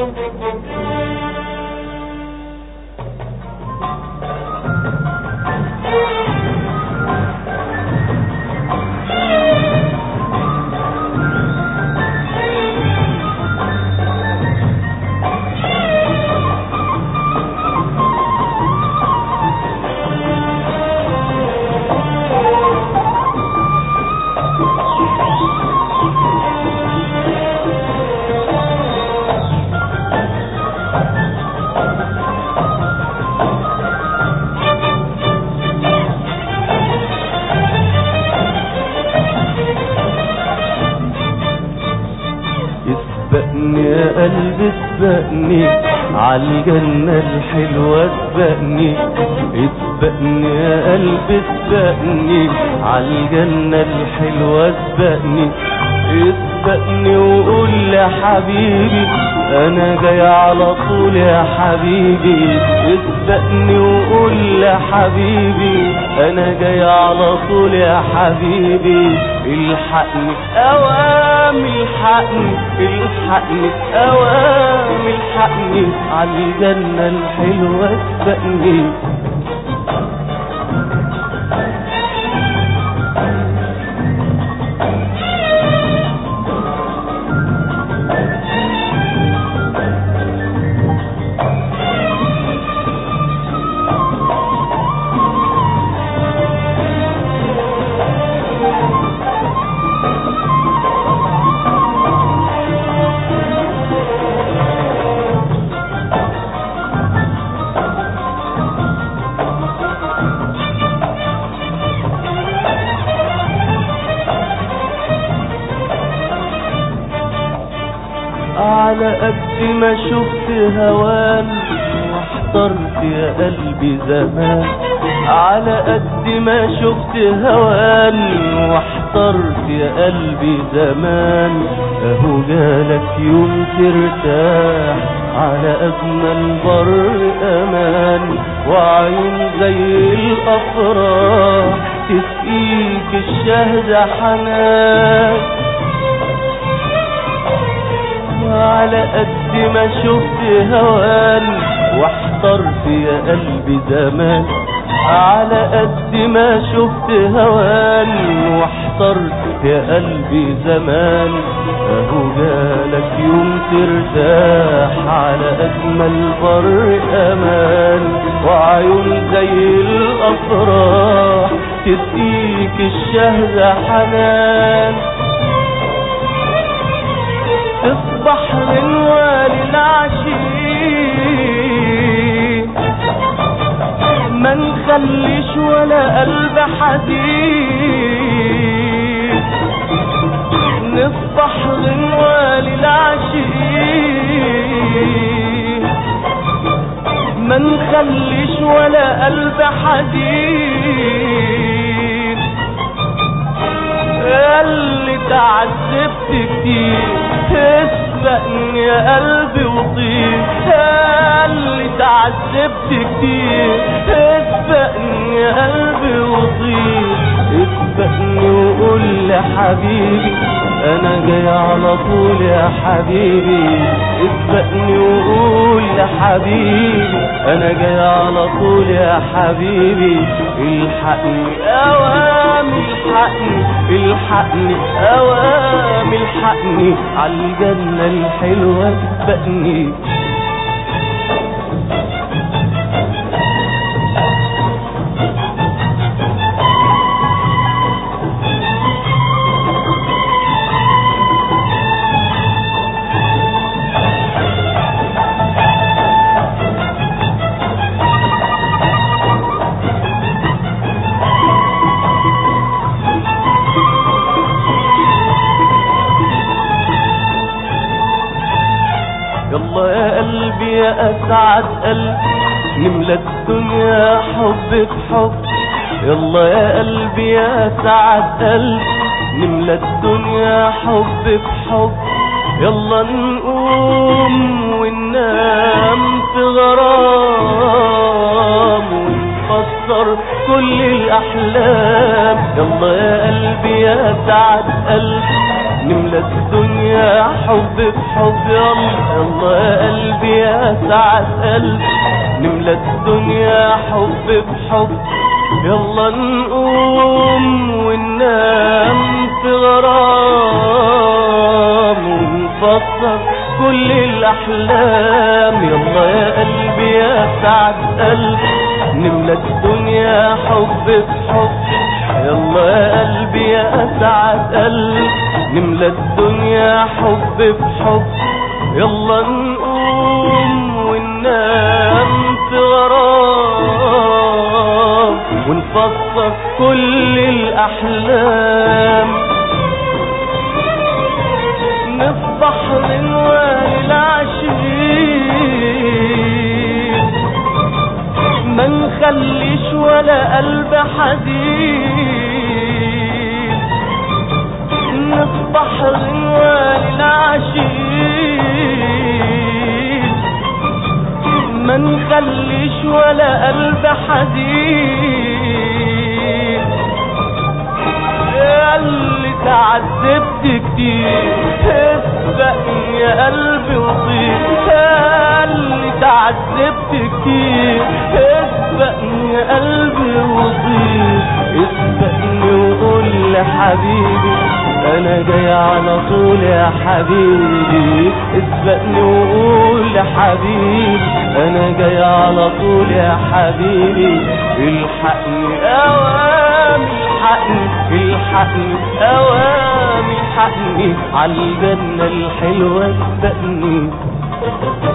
اسبقني يا قلبي اسبقني عالجنة الحلوة اسبقني اسبقني يا قلبي اسبقني عالجنة الحلوة اسبقني اسبقني وقول يا حبيبي انا جاي على طول يا حبيبي اسبقني وقول يا حبيبي انا جاي على طول يا حبيبي الحقني اوام الحقني الحقني اوام الحقني عالجنة الحلوة اسبقني على قد ما شفت هوان واحترت يا قلبي زمان على قد ما شفت هوان واحترت يا قلبي زمان اهو جالك يوم ترتاح على اجمل بر امان وعيون زي الافراح تسقيك الشهد حنان على قد ما شفت هوان واحترت يا قلبي زمان على قد ما شفت هوان واحترت يا قلبي زمان اهو جالك يوم ترتاح على اجمل بر امان وعيون زي الافراح تسقيك الشهد حنان تصبح غنوة للعشيق ما نخليش ولا قلب حديد نصبح غنوة للعشيق ما نخليش ولا قلب حديد اللي تعذبت كتير اسبقني يا قلبي وطير اللي تعذبت كتير اسبقني يا قلبي وطير اسبقني وقول لي حبيبي انا جاي على طول يا حبيبي اسبقني وقول يا حبيبي انا جاي على طول يا حبيبي الحقني اوام الحقني الحقني اوام الحقني عالجنة الحلوة اسبقني يلا يا قلبي يا اسعد قلب نملى الدنيا حب بحب يلا يا قلبي يا اسعد قلب نملى الدنيا حب بحب يلا نقوم وننام في غرام ونكسر كل الاحلام يلا يا قلبي يا سعد قلب نملى الدنيا حب بحب يلا يلا يا قلبي يا سعد قلب نملى الدنيا حب بحب يلا نقوم وننام في غرام ونفكر كل الأحلام يلا يا قلبي يا سعد قلب نملى الدنيا حب بحب يلا يا قلبي يا سعد قلب نملى الدنيا حب بحب يلا نقوم وننام في غرام ونفكر كل الأحلام نصبح غنوان العاشقين ما نخليش ولا قلب حزين نصبح غنوان العاشقين ما نخليش ولا قلب حزين يا اللي تعذبت كتير اسبقني يا قلبي وطير يا اللي تعذبت كتير اسبقني يا قلبي وطير اسبقني وقول لحبيبي انا جاي على طول يا حبيبي اسبقني وقول لحبيبي انا جاي على طول يا حبيبي الحقني اوامي الحقني الحقني اوامي الحقني عالجنة الحلوة اسبقني